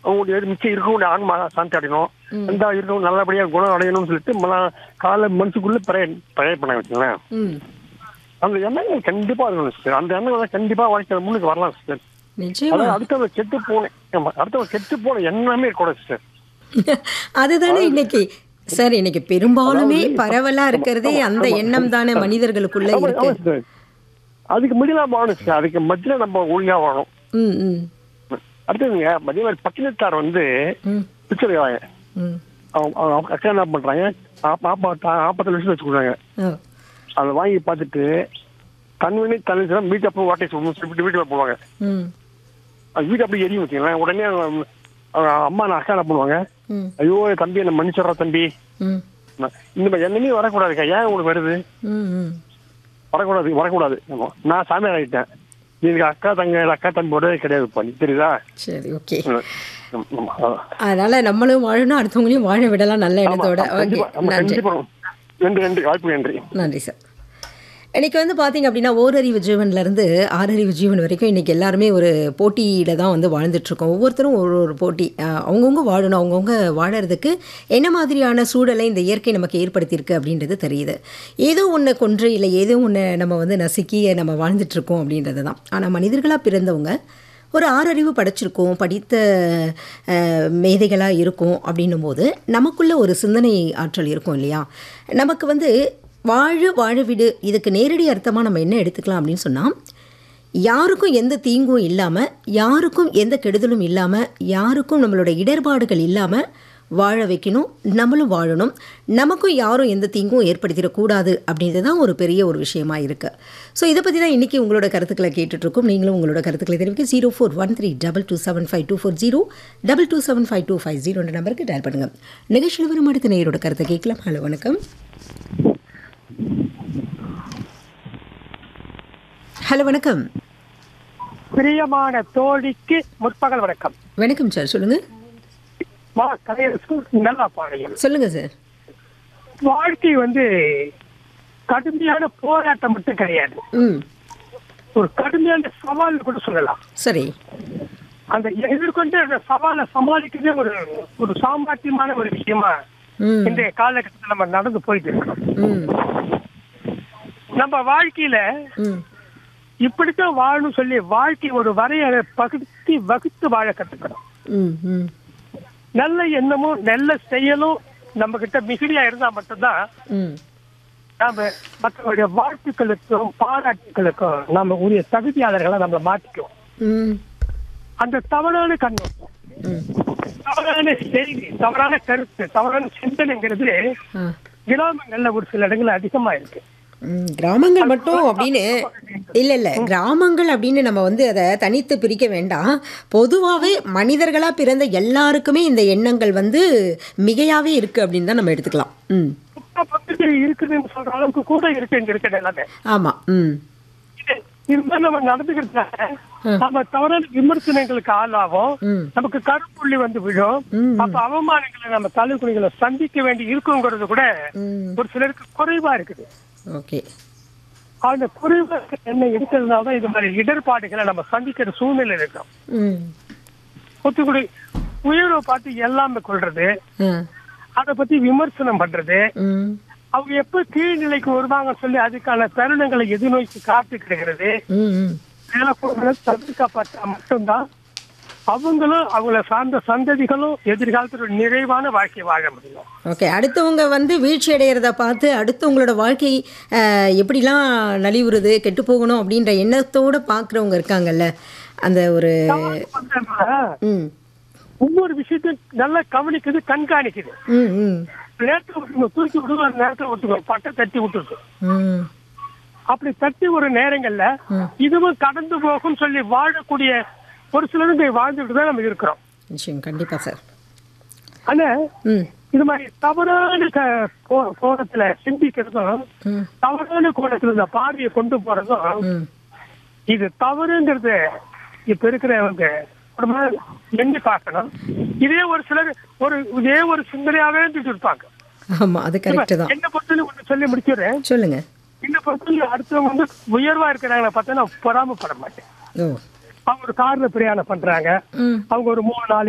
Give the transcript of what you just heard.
அவங்களுடைய மிச்சம் இருக்கக்கூடிய ஆன்மா சாந்தி அடையணும் எந்த இருக்கவும் நல்லபடியா குணம் அடையணும்னு சொல்லிட்டு மன- காலை மனசுக்குள்ள ப்ரேயர் ப்ரேயர் பண்ண வச்சுங்களேன் ம் அந்த எண்ணங்கள் கண்டிப்பா இருக்கணும் சிஸ்டர் அந்த எண்ணங்கள் கண்டிப்பா வாழ்க்கையில முன்னுக்கு வரலாம் சிஸ்டர் நிச்சயமா அதாவது அடுத்தவங்க கெட்டு போன ஆமா அடுத்தவங்க கெட்டு போன எண்ணமே இருக்கக்கூடாது சிஸ்டர் அதுதானே இன்னைக்கு சார் இன்னைக்கு பெரும்பாலுமே பரவலா இருக்கிறதே அந்த எண்ணம் தானே மனிதர்களுக்குள்ள ஆமா, இருக்கு ஆமா சிஸ்டர் அதுக்கு மதியலா வாழணும் சிஸ்டர் அதுக்கு மத்தியில நம்ம ஒழுங்கா வாழணும் ம் ம் அடுத்ததுங்க மதிய மாதிரி பட்டினத்தார் வந்து ம் பிக்சர் ம் அவங்க அவங்க அக்கா என்ன பண்றாங்க பாப்பா நாற்பத்தி லட்சம் வச்சுக்கிறாங்க ஓ அதை வாங்கி பார்த்துட்டு தன்வினை தண்ணி வீட்டை போய் வாட்டை சொல்லிட்டு வீட்டுல போவாங்க ம் அது வீட்டு அப்படி எரியும் வச்சுங்களேன் உடனே அவங்க அவங்க அம்மா நான் அக்கா என்ன பண்ணுவாங்க ம் ஐயோ தம்பி என்ன மன்னிச்சிடுறா தம்பி ம் நான் இந்த மாதிரி எண்ணமே வரக்கூடாதுக்கா ஏன் உங்களுக்கு வருது ம் ம் வரக்கூடாது வரக்கூடாது ஆமா. நான் சாமியார் ஆகிட்டேன் எனக்கு அக்கா தங்க அக்கா தம்பி ஒரே கிடையாதுப்பா நீ தெரியுதா சரி ஓகே ம், ஆமா, அதான். அதனால நம்மளும் வாழணும் அடுத்தவங்களையும் வாழ விடலாம் நல்ல எண்ணத்தோட ஆமா, ஓகே கண்டிப்பா, ஆமா, நன்றி கண்டிப்பா நன்றி நன்றி வாய்ப்பு நன்றி நன்றி சார் இன்னைக்கு வந்து பார்த்தீங்க அப்படின்னா ஓரறிவு ஜீவன்லேருந்து ஆறறிவு ஜீவன் வரைக்கும் இன்னைக்கு எல்லாருமே ஒரு போட்டியில தான் வந்து வாழ்ந்துட்டுருக்கோம் ஒவ்வொருத்தரும் ஒரு ஒரு போட்டி அஹ் அவங்கவங்க வாழணும் அவங்கவுங்க வாழறதுக்கு என்ன மாதிரியான சூழலை இந்த இயற்கை நமக்கு ஏற்படுத்தியிருக்கு அப்படின்றது தெரியுது ஏதோ ஒன்று கொன்று இல்லை ஏதோ ஒன்று நம்ம வந்து நசுக்கி நம்ம வாழ்ந்துட்டுருக்கோம் அப்படின்றது தான் ஆனால் மனிதர்களாக பிறந்தவங்க ஒரு ஆறறிவு படிச்சிருக்கோம் படித்த மேதைகளாக இருக்கும் அப்படின்னும் போது நமக்குள்ள ஒரு சிந்தனை ஆற்றல் இருக்கும் இல்லையா நமக்கு வந்து வாழு வாழ விடு இதுக்கு நேரடி அர்த்தமாக நம்ம என்ன எடுத்துக்கலாம் அப்படின்னு சொன்னால் யாருக்கும் எந்த தீங்கும் இல்லாமல் யாருக்கும் எந்த கெடுதலும் இல்லாமல் யாருக்கும் நம்மளோட இடர்பாடுகள் இல்லாமல் வாழ வைக்கணும் நம்மளும் வாழணும் நமக்கும் யாரும் எந்த தீங்கும் ஏற்படுத்திடக்கூடாது அப்படின்றது தான் ஒரு பெரிய ஒரு விஷயமா இருக்குது ஸோ இதை பற்றி தான் இன்றைக்கி உங்களோட கருத்துக்களை கேட்டுட்ருக்கோம் நீங்களும் உங்களோட கருத்துக்களை தெரிவிக்க zero four one three double two seven five two four zero double two seven five two five ஜீரோன்ற நம்பருக்கு டயல் பண்ணுங்கள் நிகழ்ச்சியில் வரும் அடுத்த நேயரோட கருத்தை கேட்கலாம் ஹலோ வணக்கம் ஹலோ வணக்கம் பிரியமான தோழிக்கு முற்பகல் வணக்கம் வணக்கம் சார் சொல்லுங்கள் மா கலையரசு நல்லா பாளையம் சொல்லுங்கள் சார் வாழ்க்கை வந்து கடுமையான போராட்டம் மட்டும் கிடையாது ம் ஒரு கடுமையான சவால் கூட சொல்லலாம் சரி அந்த எதிர்கொண்டு அந்த சவாலை சமாளிக்கிறதே ஒரு ஒரு சாமர்த்தியமான ஒரு விஷயமா ம் இன்றைய காலகட்டத்தில் நம்ம நடந்து போயிட்டு இருக்கோம் ம் நம்ம வாழ்க்கையில ம் இப்படித்தான் வாழணும் சொல்லி வாழ்க்கை ஒரு வரையறை பகுத்தி வகுத்து வாழ கத்துக்கணும் ம் ம் நல்ல எண்ணமும் நல்ல செயலும் நம்ம கிட்ட மிகுதியா இருந்தா மட்டும்தான் ம் நாம மற்றவருடைய வாழ்த்துக்களுக்கும் பாராட்டுகளுக்கும் நம்ம உரிய தகுதியாளர்களை நம்ம மாற்றிக்குவோம் ம் அந்த தவறான கண்ணோட்டம் ம் தவறான செய்தி தவறான கருத்து தவறான சிந்தனைங்கிறது ஆ கிராமங்கள்ல ஒரு சில இடங்கள்ல அதிகமா இருக்கு ம், கிராமங்கள் மட்டும் அப்படின்னு இல்லை இல்லை கிராமங்கள் அப்படின்னு நம்ம வந்து அதை தனித்து பிரிக்க வேண்டாம் பொதுவாகவே மனிதர்களாக பிறந்த எல்லாருக்குமே இந்த எண்ணங்கள் வந்து மிகையாவே இருக்கு அப்படின்னு தான் நம்ம எடுத்துக்கலாம் ம் குற்ற பக்கத்தில் இருக்குதுன்னு சொல்ற அளவுக்கு கூட இருக்கு இங்க இருக்க எல்லாமே ஆமாம் ம் இது- இது மாதிரி நம்ம நடந்துக்கிறதுனால நம்ம தவறான விமர்சனங்களுக்கு ஆளாகும் ம் நமக்கு கருப்புள்ளி வந்து விழும் ம். அப்ப அவமானங்களை நம்ம தலைக்குணிகளை சந்திக்க வேண்டி இருக்குங்கிறது கூட ம் ஒரு சிலருக்கு குறைவா இருக்குது ஓகே அந்த குறைவா என்ன இருக்கிறதுனால தான் இது மாதிரி இடர்பாடுகளை நம்ம சந்திக்கிற சூழ்நிலை இருக்கும் ம் ஒத்துக்குடி உயர்வை பார்த்து எல்லாமே கொள்றது ஆ அதை பத்தி விமர்சனம் பண்றது ம் அவங்க எப்ப கீழ்நிலைக்கு வருவாங்கன்னு சொல்லி அதுக்கான தருணங்களை எதிர்நோக்கி காத்து கிடக்கிறது ம் ம் இதெல்லாம் கூட தவிர்க்கப்பட்டா மட்டும்தான் அவங்களும் அவங்கள சார்ந்த சந்ததிகளும் எதிர்காலத்தில் ஒரு நிறைவான வாழ்க்கை வாழ முடியும் ஓகே அடுத்தவங்க வந்து வீழ்ச்சி அடையிறத பார்த்து அடுத்தவங்களோட வாழ்க்கை அஹ், எப்படிலாம் நலிவுறுது கெட்டு போகணும் அப்படின்ற எண்ணத்தோடு பார்க்குறவங்க இருக்காங்கல்ல அந்த ஒரு ம் ஒவ்வொரு விஷயத்தையும் நல்லா கவனிக்குது கண்காணிக்குது ம் ம் நேரத்தில் விட்டுங்க தூக்கி விடுவோம் அந்த நேரத்தில் விட்டுக்கோ பட்டை தட்டி விட்டுருக்கு ம் அப்படி தட்டி ஒரு நேரங்கள்ல இதுவும் கடந்து போகும் சொல்லி வாழக்கூடிய ஒரு சிலரும் போய் வாழ்ந்துட்டு தான் நம்ம இருக்கிறோம் நிச்சயம் கண்டிப்பாக சார் ஆனா ம் இது மாதிரி தவறான க- கோ- கோணத்துல சிந்திக்கிறதும் ம் தவறான கோணத்துல இந்த பார்வையை கொண்டு போறதும் ம் இது தவறுங்கிறது இப்ப இருக்கிறவங்க ஒரு மாதிரி எண்ணி பார்க்கணும் இதே ஒரு சிலர் ஒரு இதே ஒரு சிந்தனையாவே இருந்துட்டு இருப்பாங்க ஆமாம் அது கரெக்டு தான் என்ன பொறுத்தவரை ஒண்ணு சொல்லி முடிச்சிடுறேன் சொல்லுங்கள் என்ன பொறுத்தவரை அடுத்தவங்க வந்து உயர்வா இருக்கிறாங்களே பார்த்தா நான் பொறாமப்பட மாட்டேன் ஓ அவங்க ஒரு கார்ல பிரயாணம் பண்றாங்க ம் அவங்க ஒரு மூணு நாலு